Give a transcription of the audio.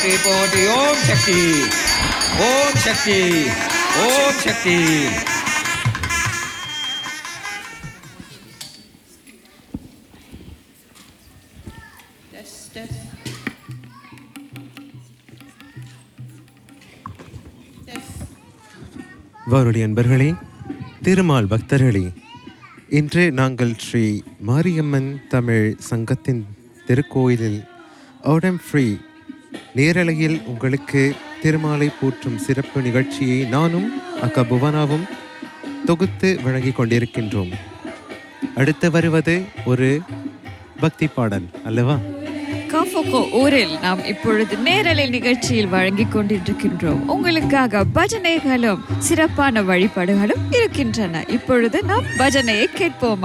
போற்றி ஓம் சக்தி ஓம் சக்தி ஓம் சக்தி வாருடைய அன்பர்களே திருமால் பக்தர்களே இன்று நாங்கள் ஸ்ரீ மாரியம்மன் தமிழ் சங்கத்தின் திருக்கோயிலில் ஓடம் ஃப்ரீ நேரலையில் உங்களுக்கு திருமாலை போற்றும் சிறப்பு நிகழ்ச்சியை நானும் அக்கா புவனாவும் தொகுத்து வழங்கிக் கொண்டிருக்கின்றோம் அடுத்து வருவது ஒரு பக்தி பாடல் அல்லவா காஃபோகோ ஊரில் நாம் இப்பொழுது நேரலை நிகழ்ச்சியில் வழங்கிக் கொண்டிருக்கின்றோம் உங்களுக்காக பஜனைகளும் சிறப்பான வழிபாடுகளும் இருக்கின்றன இப்பொழுது நாம் பஜனையை கேட்போம்